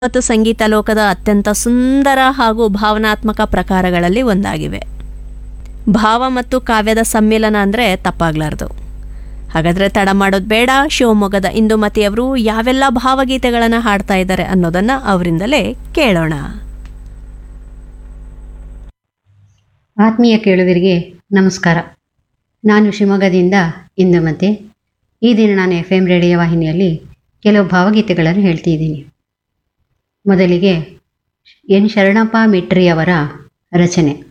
ಮತ್ತು ಸಂಗೀತ ಲೋಕದ ಅತ್ಯಂತ ಸುಂದರ ಹಾಗೂ ಭಾವನಾತ್ಮಕ ಪ್ರಕಾರಗಳಲ್ಲಿ ಒಂದಾಗಿವೆ ಭಾವ ಮತ್ತು ಕಾವ್ಯದ ಸಮ್ಮಿಲನ ಅಂದರೆ ತಪ್ಪಾಗ್ಲಾರ್ದು ಹಾಗಾದರೆ ತಡ ಮಾಡೋದು ಬೇಡ ಶಿವಮೊಗ್ಗದ ಇಂದುಮತಿಯವರು ಯಾವೆಲ್ಲ ಭಾವಗೀತೆಗಳನ್ನು ಹಾಡ್ತಾ ಇದ್ದಾರೆ ಅನ್ನೋದನ್ನು ಅವರಿಂದಲೇ ಕೇಳೋಣ ಆತ್ಮೀಯ ಕೇಳುಗರಿಗೆ ನಮಸ್ಕಾರ ನಾನು ಶಿವಮೊಗ್ಗದಿಂದ ಇಂದುಮತಿ ಈ ದಿನ ನಾನು ಎಫ್ ಎಂ ರೇಡಿಯೋ ವಾಹಿನಿಯಲ್ಲಿ ಕೆಲವು ಭಾವಗೀತೆಗಳನ್ನು ಹೇಳ್ತಿದ್ದೀನಿ ಮೊದಲಿಗೆ ಎನ್ ಶರಣಪ್ಪ ಮಿಟ್ರಿಯವರ ರಚನೆ